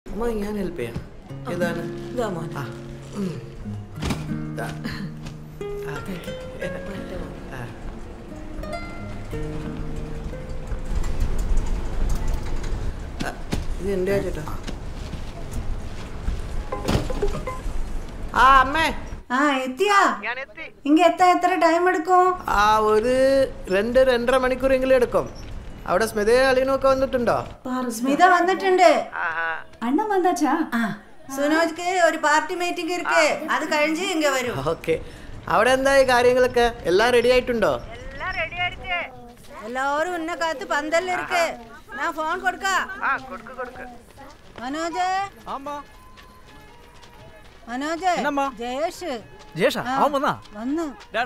അമ്മ ഞാൻ ഹെൽപ്പ് ചെയ്യാം ഏതാണ് ഇതാ മോനെ ആ ഉം. ദാ. ആ. ആ. ആ, ഇത് എൻ്റെ ചേട്ടാ ആ അമ്മേ ആ എത്തിയാ ഇങ്ങ എത്താൻ എത്ര ടൈം എടുക്കും ആ ഒരു രണ്ട് രണ്ടര മണിക്കൂറെങ്കിലും എടുക്കും അവിടെ സ്മിതയും അളിയനും ഒക്കെ വന്നിട്ടുണ്ടോ സ്മിത വന്നിട്ടുണ്ട് അണ്ണൻ വന്നാച്ചാ ആ സുനോജ്ക്ക് ഒരു പാർട്ടി മീറ്റിംഗ് ഇരിക്കേ അത് കഴിഞ്ഞ് ഇങ്ങ വരും ഓക്കെ അവിടെ എന്തായി കാര്യങ്ങളൊക്കെ എല്ലാം റെഡി ആയിട്ടുണ്ടോ എല്ലാവരും ഉന്നെ കാത്ത് പന്തല്ല ഇരിക്കേ ഞാൻ ഫോൺ കൊടുക്കാ മനോജ് മനോജ് എന്നമ്മാ? ജയേഷ് ജേഷ ആ, അവൻ വന്നാ വന്നു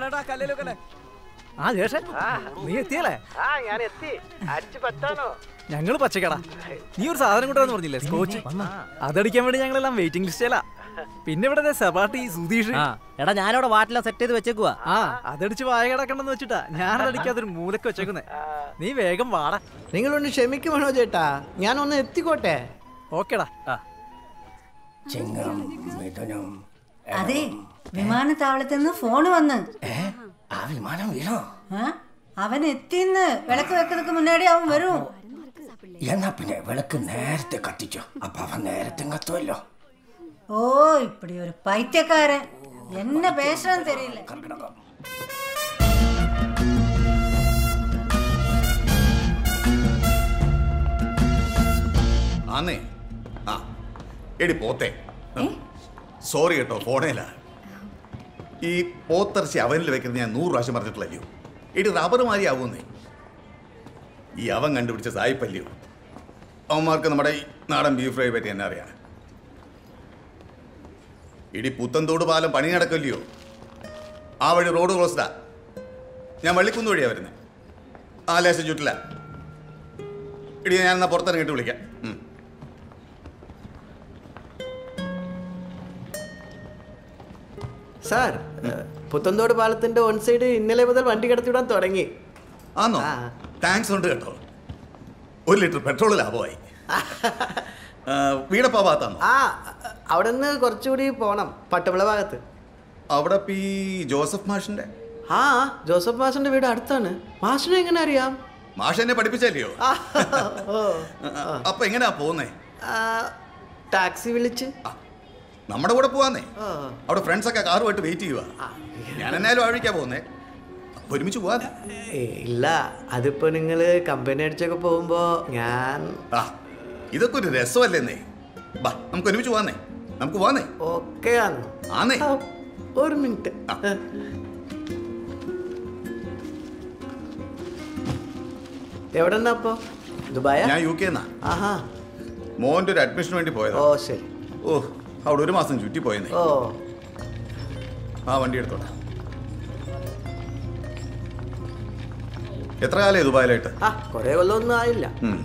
ആ ജേഷ നീ എത്തിയല്ലേ ആ ഞാൻ എത്തി അടിച്ചു പറ്റാനോ ഞങ്ങള് പച്ചക്കട നീ ഒരു സാധനം കൊണ്ടുവന്ന് പറഞ്ഞില്ലേ സ്കോച്ച് അതടിക്കാൻ വേണ്ടി ഞങ്ങളെല്ലാം വെയിറ്റിംഗ് ലിസ്റ്റിലാ പിന്നെ ഇവിടെ ദേ സെബാട്ടി സുധീഷ് ആ എടാ ഞാനവിടെ വാട്ടില സെറ്റ് ചെയ്ത് വെച്ചേക്കുവാ ആ അതടിച്ച് വായ കിടക്കണ്ടെന്ന് വെച്ചിട്ടാ ഞാനതടിക്കാതൊരു മൂലക്ക് വെച്ചേക്കുന്നേ നീ വേഗം വാടാ നിങ്ങളൊന്ന് ക്ഷമിക്കുമണോ ചേട്ടാ ഞാൻ ഒന്ന് എത്തിക്കോട്ടെ ഓക്കേടാ ചിങ്ങം മിഥുനം അതെ വിമാനത്താവളത്തിൽ നിന്ന് ഫോൺ വന്ന് ആ വിമാനം വീണോ ആ, അവൻ എത്തിന്ന് വിളക്ക് വെക്കുന്നതിന് മുന്നാടി അവൻ വരും എന്നാ പിന്നെ വിളക്ക് നേരത്തെ കത്തിച്ചോ അപ്പൊ അവൻ നേരത്തെ കത്തുമല്ലോ ഓ ഇപ്പടി ഒരു പൈത്യക്കാരൻ എന്നെ പേശണം തെരിയില്ല ആന്നേ ആ എടി പോത്തെ സോറി കേട്ടോ ഫോണേല ഈ പോത്തിറച്ചി അവനിൽ വെക്കുന്നത് ഞാൻ നൂറ് പ്രാവശ്യം പറഞ്ഞിട്ടില്ലല്ലോ എടി റബ്ബർ മാതിരി ആവുന്നേ ഈ അവൻ കണ്ടുപിടിച്ച സായിപ്പല്ലയോ അവന്മാർക്ക് നമ്മുടെ ഈ നാടൻ ബീഫ് ഫ്രൈ പറ്റി എന്നാ അറിയാം ഇടി പുത്തൻതോട് പാലം പണി നടക്കല്ലയോ ആ വഴി റോഡ് ക്ലോസ്ഡാ ഞാൻ വള്ളിക്കുന്ന് വഴിയാ വരുന്നത് ആ ലേശം ചുറ്റില്ല ഇടി ഞാൻ എന്നാ പുറത്തിറങ്ങിയിട്ട് വിളിക്കാം ഉം. സാർ പുത്തന്തോട് പാലത്തിന്റെ ഓൺ സൈഡ് ഇന്നലെ മുതൽ വണ്ടി കടത്തിവിടാൻ തുടങ്ങി ആന്നോ താങ്ക്സ് ഉണ്ട് കേട്ടോ ഒരു ലിറ്റർ പെട്രോൾ ലാഭമായി ആ, വീടപ്പാ ഭാഗത്താണോ ആ അവിടെ നിന്ന് കുറച്ചുകൂടി പോണം പട്ടുവിള ഭാഗത്ത് അവിടെ ഇപ്പൊ ഈ ജോസഫ് മാഷിന്റെ ആ ജോസഫ് മാഷിന്റെ വീട് അടുത്താണ് മാഷിനെ എങ്ങനെ അറിയാം മാഷ് എന്നെ പഠിപ്പിച്ചല്ലയോ ആ, ഓ, അപ്പൊ എങ്ങനെയാ പോന്നേ ആ, ടാക്സി വിളിച്ച് നമ്മുടെ കൂടെ പോവാന്നേ ആ. അവിടെ ഫ്രണ്ട്സ് ഒക്കെ കാറുമായിട്ട് വെയിറ്റ് ചെയ്യുക ഞാൻ എന്നാലും ആഴിക്കാ പോന്നേ അപ്പൊ ഒരുമിച്ച് പോവാന്നേ ഏ, ഇല്ല അതിപ്പോ നിങ്ങള് കമ്പനി അടിച്ചൊക്കെ പോകുമ്പോ ഞാൻ ആ ഇതൊക്കെ ഒരു രസമല്ലേന്നേ ബാ നമുക്ക് ഒരുമിച്ച് പോവാന്നേ നമുക്ക് പോവാന്നേ ഓക്കെ ആണ് ആന്നേ ആ, ഒരു മിനിറ്റ് എവിടെ അപ്പോ ദുബായ ഞാൻ യു കെ എന്നാ ആഹാ മോന്റെ ഒരു അഡ്മിഷന് വേണ്ടി പോയതാ ഓ ശരി ഓ അവിടെ ഒരു മാസം ചുറ്റി പോയെന്നേ ഓ ആ വണ്ടി എടുത്തോട്ടെ എത്ര കാലേ ദുബായിലായിട്ട് ആ കൊറേ കൊല്ലമൊന്നും ആയില്ല ഉം.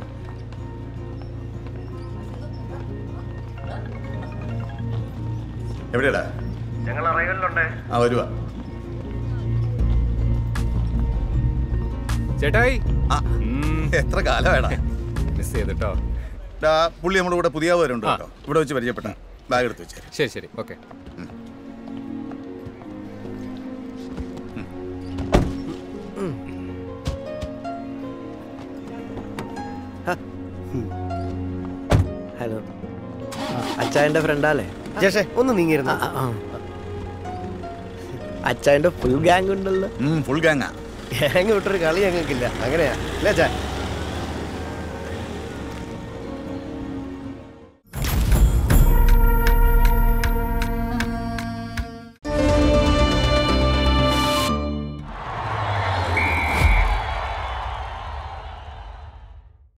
എവിടെയാടാ ഞങ്ങൾ അറൈവലിലുണ്ട് ആ വരുവാ ചേട്ടായി ആ എത്ര കാലമാടാ മിസ് ചെയ്തിട്ടോ ഡാ, പുള്ളി നമ്മുടെ കൂടെ പുതിയ വരുന്നുണ്ട് കേട്ടോ ഇവിടെ വെച്ച് പരിചയപ്പെട്ട ബാഗ് എടുത്ത് വെച്ചേ ശരി ശരി ഓക്കെ ഹലോ അച്ചായന്റെ ഫ്രണ്ടാലേ ജേഷേ ഒന്ന് നീങ്ങിയിരുന്നു അച്ചായന്റെ ഫുൾ ഗാങ് ഉണ്ടല്ലോ ഫുൾ ഗാങ്ങാ ഗ്യാങ് വിട്ടൊരു കളി ഞങ്ങൾക്കില്ല അങ്ങനെയാ അല്ലേ ചാ